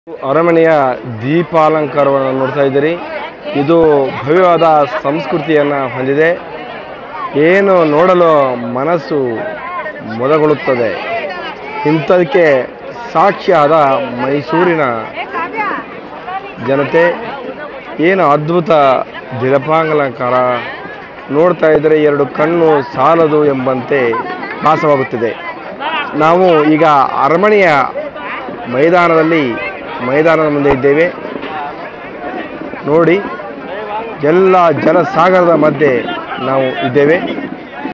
ಅರಮನೆಯ ದೀಪಾಲಂಕಾರವನ್ನು ನೋಡ್ತಾ ಇದ್ದೀರಿ ಇದು ಭವ್ಯವಾದ ಸಂಸ್ಕೃತಿಯನ್ನು ಹೊಂದಿದೆ ಏನು ನೋಡಲು ಮನಸ್ಸು ಮೊದಗೊಳ್ಳುತ್ತದೆ ಇಂಥದಕ್ಕೆ ಸಾಕ್ಷಿಯಾದ ಮೈಸೂರಿನ ಜನತೆ ಏನು ಅದ್ಭುತ ದಿಲಪಾಂಗಲಂಕಾರ ನೋಡ್ತಾ ಇದ್ದರೆ ಎರಡು ಕಣ್ಣು ಸಾಲದು ಎಂಬಂತೆ ಭಾಸವಾಗುತ್ತಿದೆ ನಾವು ಈಗ ಅರಮನೆಯ ಮೈದಾನದಲ್ಲಿ ಮೈದಾನದ ಮುಂದೆ ಇದ್ದೇವೆ ನೋಡಿ ಎಲ್ಲ ಜನಸಾಗರದ ಮಧ್ಯೆ ನಾವು ಇದ್ದೇವೆ